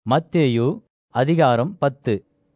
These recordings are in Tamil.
மத்தேயு அதிகாரம் பத்து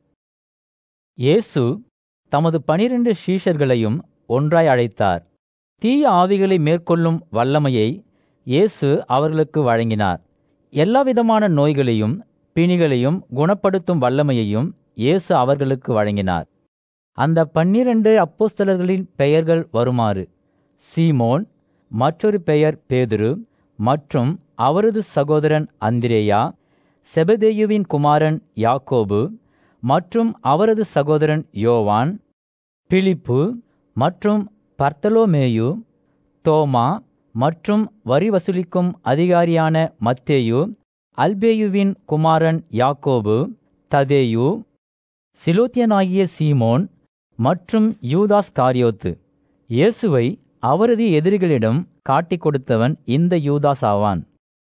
இயேசு தமது பனிரெண்டு சீஷர்களையும் ஒன்றாய் அழைத்தார் தீய ஆவிகளை மேற்கொள்ளும் வல்லமையை இயேசு அவர்களுக்கு வழங்கினார் எல்லாவிதமான நோய்களையும் பிணிகளையும் குணப்படுத்தும் வல்லமையையும் இயேசு அவர்களுக்கு வழங்கினார் அந்த பன்னிரண்டு அப்போஸ்தலர்களின் பெயர்கள் வருமாறு சீமோன் மற்றொரு பெயர் பேதுரு மற்றும் அவரது சகோதரன் அந்திரேயா செபதேயுவின் குமாரன் யாக்கோபு மற்றும் அவரது சகோதரன் யோவான் பிலிப்பு மற்றும் பர்த்தலோமேயு தோமா மற்றும் வரி வசூலிக்கும் அதிகாரியான மத்தேயு அல்பேயுவின் குமாரன் யாக்கோபு ததேயு சிலோத்தியனாகிய சீமோன் மற்றும் யூதாஸ் காரியோத்து இயேசுவை அவரது எதிரிகளிடம் காட்டிக் கொடுத்தவன் இந்த யூதாஸ் ஆவான்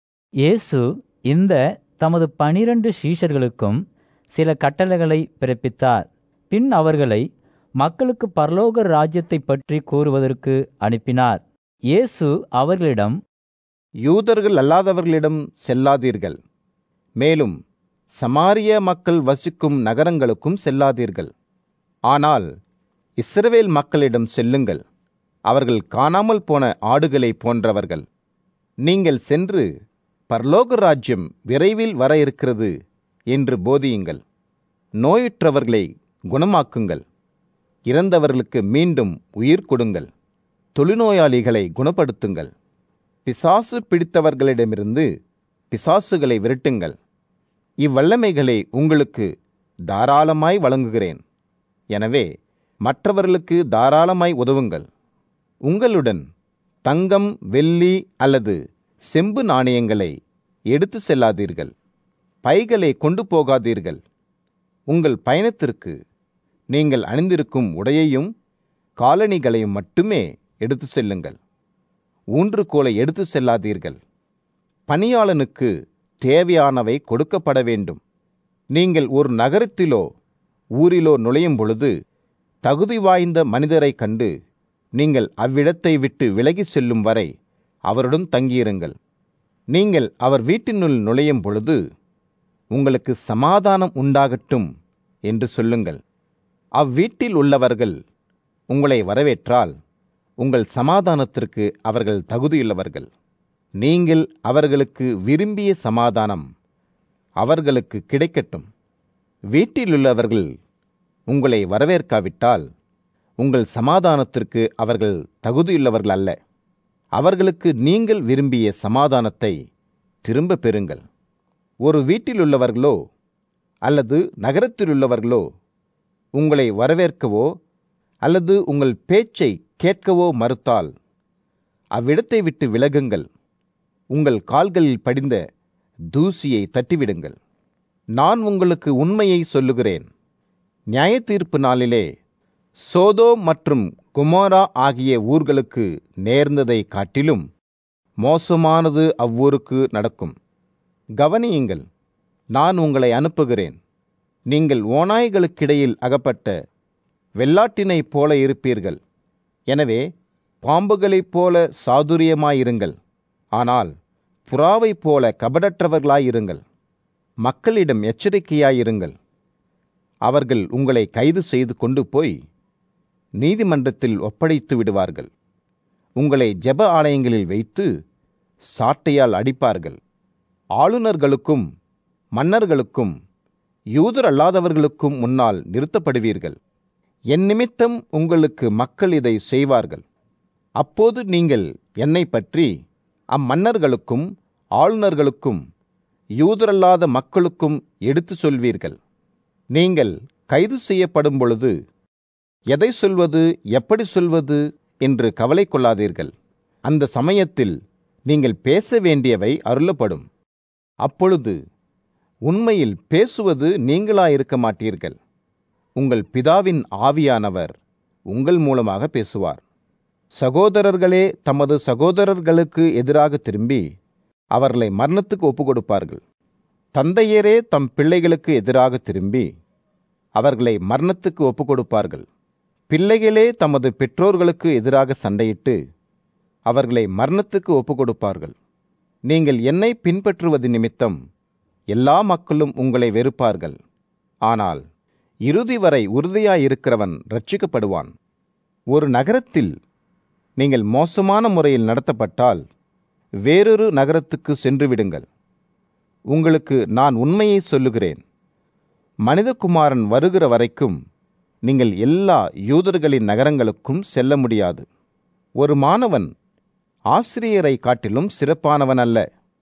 இயேசு இந்த தமது பனிரண்டு சீஷர்களுக்கும் சில கட்டளைகளை பிறப்பித்தார் பின் அவர்களை மக்களுக்கு பரலோக ராஜ்யத்தை பற்றி கூறுவதற்கு அனுப்பினார் இயேசு அவர்களிடம் யூதர்கள் அல்லாதவர்களிடம் செல்லாதீர்கள் மேலும் சமாரிய மக்கள் வசிக்கும் நகரங்களுக்கும் செல்லாதீர்கள் ஆனால் இஸ்ரவேல் மக்களிடம் செல்லுங்கள் அவர்கள் காணாமல் போன ஆடுகளைப் போன்றவர்கள் நீங்கள் சென்று பரலோக ராஜ்யம் விரைவில் வர இருக்கிறது என்று போதியுங்கள் நோயுற்றவர்களை குணமாக்குங்கள் இறந்தவர்களுக்கு மீண்டும் உயிர் கொடுங்கள் தொழுநோயாளிகளை குணப்படுத்துங்கள் பிசாசு பிடித்தவர்களிடமிருந்து பிசாசுகளை விரட்டுங்கள் இவ்வல்லமைகளை உங்களுக்கு தாராளமாய் வழங்குகிறேன் எனவே மற்றவர்களுக்கு தாராளமாய் உதவுங்கள் உங்களுடன் தங்கம் வெள்ளி அல்லது செம்பு நாணயங்களை எடுத்து செல்லாதீர்கள் பைகளை கொண்டு போகாதீர்கள் உங்கள் பயணத்திற்கு நீங்கள் அணிந்திருக்கும் உடையையும் காலணிகளையும் மட்டுமே எடுத்து செல்லுங்கள் ஊன்றுகோலை எடுத்து செல்லாதீர்கள் பணியாளனுக்கு தேவையானவை கொடுக்கப்பட வேண்டும் நீங்கள் ஒரு நகரத்திலோ ஊரிலோ நுழையும் பொழுது தகுதி வாய்ந்த மனிதரைக் கண்டு நீங்கள் அவ்விடத்தை விட்டு விலகி செல்லும் வரை அவருடன் தங்கியிருங்கள் நீங்கள் அவர் வீட்டினுள் நுழையும் பொழுது உங்களுக்கு சமாதானம் உண்டாகட்டும் என்று சொல்லுங்கள் அவ்வீட்டில் உள்ளவர்கள் உங்களை வரவேற்றால் உங்கள் சமாதானத்திற்கு அவர்கள் தகுதியுள்ளவர்கள் நீங்கள் அவர்களுக்கு விரும்பிய சமாதானம் அவர்களுக்கு கிடைக்கட்டும் வீட்டிலுள்ளவர்கள் உங்களை வரவேற்காவிட்டால் உங்கள் சமாதானத்திற்கு அவர்கள் தகுதியுள்ளவர்கள் அல்ல அவர்களுக்கு நீங்கள் விரும்பிய சமாதானத்தை திரும்ப பெறுங்கள் ஒரு வீட்டிலுள்ளவர்களோ அல்லது நகரத்திலுள்ளவர்களோ உங்களை வரவேற்கவோ அல்லது உங்கள் பேச்சை கேட்கவோ மறுத்தால் அவ்விடத்தை விட்டு விலகுங்கள் உங்கள் கால்களில் படிந்த தூசியை தட்டிவிடுங்கள் நான் உங்களுக்கு உண்மையை சொல்லுகிறேன் நியாய தீர்ப்பு நாளிலே சோதோ மற்றும் குமாரா ஆகிய ஊர்களுக்கு நேர்ந்ததை காட்டிலும் மோசமானது அவ்வூருக்கு நடக்கும் கவனியுங்கள் நான் உங்களை அனுப்புகிறேன் நீங்கள் ஓநாய்களுக்கிடையில் அகப்பட்ட வெள்ளாட்டினைப் போல இருப்பீர்கள் எனவே பாம்புகளைப் போல சாதுரியமாயிருங்கள் ஆனால் புறாவைப் போல கபடற்றவர்களாயிருங்கள் மக்களிடம் எச்சரிக்கையாயிருங்கள் அவர்கள் உங்களை கைது செய்து கொண்டு போய் நீதிமன்றத்தில் ஒப்படைத்து விடுவார்கள் உங்களை ஜெப ஆலயங்களில் வைத்து சாட்டையால் அடிப்பார்கள் ஆளுநர்களுக்கும் மன்னர்களுக்கும் யூதர் அல்லாதவர்களுக்கும் முன்னால் நிறுத்தப்படுவீர்கள் என் நிமித்தம் உங்களுக்கு மக்கள் இதை செய்வார்கள் அப்போது நீங்கள் என்னை பற்றி அம்மன்னர்களுக்கும் ஆளுநர்களுக்கும் யூதரல்லாத மக்களுக்கும் எடுத்து சொல்வீர்கள் நீங்கள் கைது செய்யப்படும் பொழுது எதை சொல்வது எப்படி சொல்வது என்று கவலை கொள்ளாதீர்கள் அந்த சமயத்தில் நீங்கள் பேச வேண்டியவை அருளப்படும் அப்பொழுது உண்மையில் பேசுவது நீங்களாயிருக்க மாட்டீர்கள் உங்கள் பிதாவின் ஆவியானவர் உங்கள் மூலமாக பேசுவார் சகோதரர்களே தமது சகோதரர்களுக்கு எதிராக திரும்பி அவர்களை மரணத்துக்கு ஒப்புக்கொடுப்பார்கள் தந்தையரே தம் பிள்ளைகளுக்கு எதிராக திரும்பி அவர்களை மரணத்துக்கு ஒப்புக்கொடுப்பார்கள் பிள்ளைகளே தமது பெற்றோர்களுக்கு எதிராக சண்டையிட்டு அவர்களை மரணத்துக்கு ஒப்புக்கொடுப்பார்கள் நீங்கள் என்னை பின்பற்றுவது நிமித்தம் எல்லா மக்களும் உங்களை வெறுப்பார்கள் ஆனால் இறுதி வரை உறுதியாயிருக்கிறவன் ரட்சிக்கப்படுவான் ஒரு நகரத்தில் நீங்கள் மோசமான முறையில் நடத்தப்பட்டால் வேறொரு நகரத்துக்கு சென்று விடுங்கள் உங்களுக்கு நான் உண்மையை சொல்லுகிறேன் மனிதகுமாரன் வருகிற வரைக்கும் நீங்கள் எல்லா யூதர்களின் நகரங்களுக்கும் செல்ல முடியாது ஒரு மாணவன் ஆசிரியரை காட்டிலும் சிறப்பானவன் அல்ல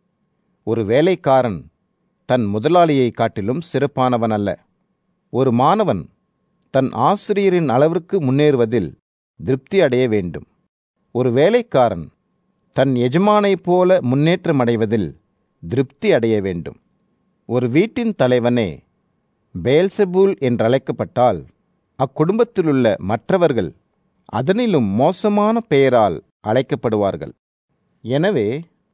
ஒரு வேலைக்காரன் தன் முதலாளியை காட்டிலும் சிறப்பானவன் அல்ல ஒரு மாணவன் தன் ஆசிரியரின் அளவிற்கு முன்னேறுவதில் திருப்தி அடைய வேண்டும் ஒரு வேலைக்காரன் தன் எஜமானைப் போல முன்னேற்றமடைவதில் திருப்தி அடைய வேண்டும் ஒரு வீட்டின் தலைவனே பேல்செபூல் என்றழைக்கப்பட்டால் அக்குடும்பத்திலுள்ள மற்றவர்கள் அதனிலும் மோசமான பெயரால் அழைக்கப்படுவார்கள் எனவே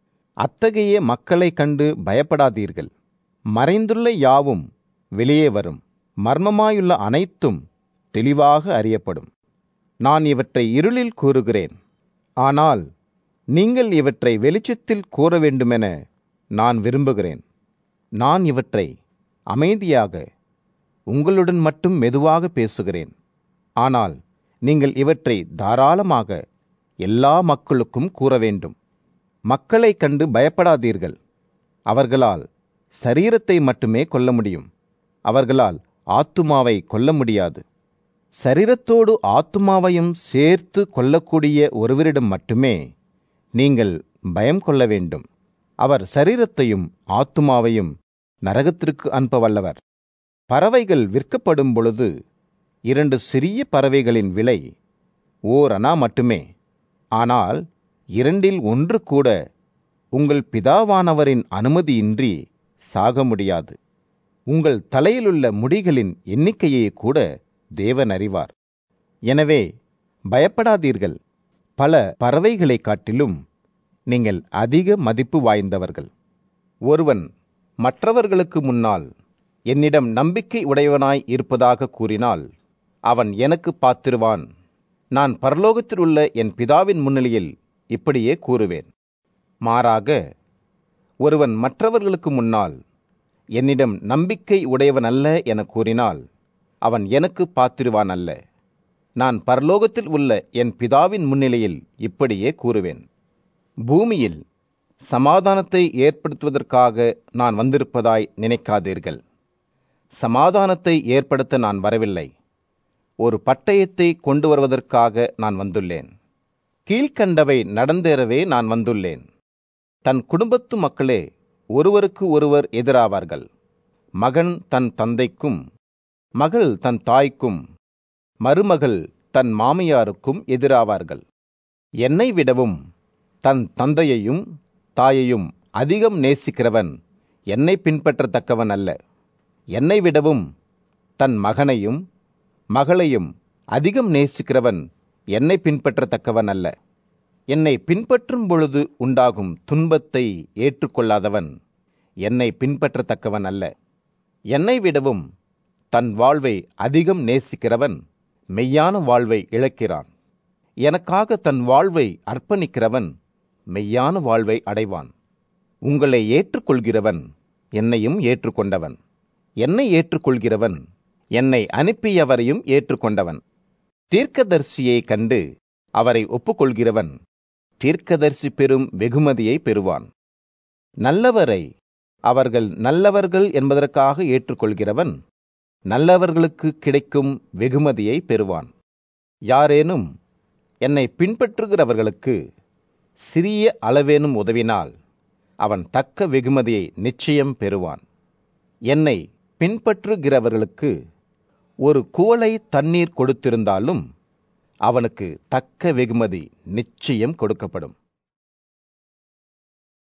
அத்தகைய மக்களைக் கண்டு பயப்படாதீர்கள் மறைந்துள்ள யாவும் வெளியே வரும் மர்மமாயுள்ள அனைத்தும் தெளிவாக அறியப்படும் நான் இவற்றை இருளில் கூறுகிறேன் ஆனால் நீங்கள் இவற்றை வெளிச்சத்தில் கூற வேண்டுமென நான் விரும்புகிறேன் நான் இவற்றை அமைதியாக உங்களுடன் மட்டும் மெதுவாக பேசுகிறேன் ஆனால் நீங்கள் இவற்றை தாராளமாக எல்லா மக்களுக்கும் கூற வேண்டும் மக்களைக் கண்டு பயப்படாதீர்கள் அவர்களால் சரீரத்தை மட்டுமே கொல்ல முடியும் அவர்களால் ஆத்துமாவை கொல்ல முடியாது சரீரத்தோடு ஆத்துமாவையும் சேர்த்து கொல்லக்கூடிய ஒருவரிடம் மட்டுமே நீங்கள் பயம் கொள்ள வேண்டும் அவர் சரீரத்தையும் ஆத்துமாவையும் நரகத்திற்கு அனுப்ப வல்லவர் பறவைகள் விற்கப்படும் பொழுது இரண்டு சிறிய பறவைகளின் விலை ஓர் அணா மட்டுமே ஆனால் இரண்டில் ஒன்று கூட உங்கள் பிதாவானவரின் அனுமதியின்றி சாக முடியாது உங்கள் தலையிலுள்ள முடிகளின் எண்ணிக்கையை கூட தேவன் அறிவார் எனவே பயப்படாதீர்கள் பல பறவைகளைக் காட்டிலும் நீங்கள் அதிக மதிப்பு வாய்ந்தவர்கள் ஒருவன் மற்றவர்களுக்கு முன்னால் என்னிடம் நம்பிக்கை உடையவனாய் இருப்பதாக கூறினால் அவன் எனக்கு பாத்திருவான் நான் பரலோகத்தில் உள்ள என் பிதாவின் முன்னிலையில் இப்படியே கூறுவேன் மாறாக ஒருவன் மற்றவர்களுக்கு முன்னால் என்னிடம் நம்பிக்கை உடையவன் அல்ல என கூறினால் அவன் எனக்கு பாத்திருவான் அல்ல நான் பரலோகத்தில் உள்ள என் பிதாவின் முன்னிலையில் இப்படியே கூறுவேன் பூமியில் சமாதானத்தை ஏற்படுத்துவதற்காக நான் வந்திருப்பதாய் நினைக்காதீர்கள் சமாதானத்தை ஏற்படுத்த நான் வரவில்லை ஒரு பட்டயத்தை கொண்டு வருவதற்காக நான் வந்துள்ளேன் கீழ்கண்டவை நடந்தேறவே நான் வந்துள்ளேன் தன் குடும்பத்து மக்களே ஒருவருக்கு ஒருவர் எதிராவார்கள் மகன் தன் தந்தைக்கும் மகள் தன் தாய்க்கும் மருமகள் தன் மாமியாருக்கும் எதிராவார்கள் என்னை விடவும் தன் தந்தையையும் தாயையும் அதிகம் நேசிக்கிறவன் என்னை பின்பற்றத்தக்கவன் அல்ல என்னை விடவும் தன் மகனையும் மகளையும் அதிகம் நேசிக்கிறவன் என்னை பின்பற்றத்தக்கவன் அல்ல என்னை பின்பற்றும் பொழுது உண்டாகும் துன்பத்தை ஏற்றுக்கொள்ளாதவன் என்னை பின்பற்றத்தக்கவன் அல்ல என்னை விடவும் தன் வாழ்வை அதிகம் நேசிக்கிறவன் மெய்யான வாழ்வை இழக்கிறான் எனக்காக தன் வாழ்வை அர்ப்பணிக்கிறவன் மெய்யான வாழ்வை அடைவான் உங்களை ஏற்றுக்கொள்கிறவன் என்னையும் ஏற்றுக்கொண்டவன் என்னை ஏற்றுக்கொள்கிறவன் என்னை அனுப்பியவரையும் ஏற்றுக்கொண்டவன் தீர்க்கதரிசியை கண்டு அவரை ஒப்புக்கொள்கிறவன் தீர்க்கதரிசி பெறும் வெகுமதியை பெறுவான் நல்லவரை அவர்கள் நல்லவர்கள் என்பதற்காக ஏற்றுக்கொள்கிறவன் நல்லவர்களுக்கு கிடைக்கும் வெகுமதியை பெறுவான் யாரேனும் என்னை பின்பற்றுகிறவர்களுக்கு சிறிய அளவேனும் உதவினால் அவன் தக்க வெகுமதியை நிச்சயம் பெறுவான் என்னை பின்பற்றுகிறவர்களுக்கு ஒரு குவளை தண்ணீர் கொடுத்திருந்தாலும் அவனுக்கு தக்க வெகுமதி நிச்சயம் கொடுக்கப்படும்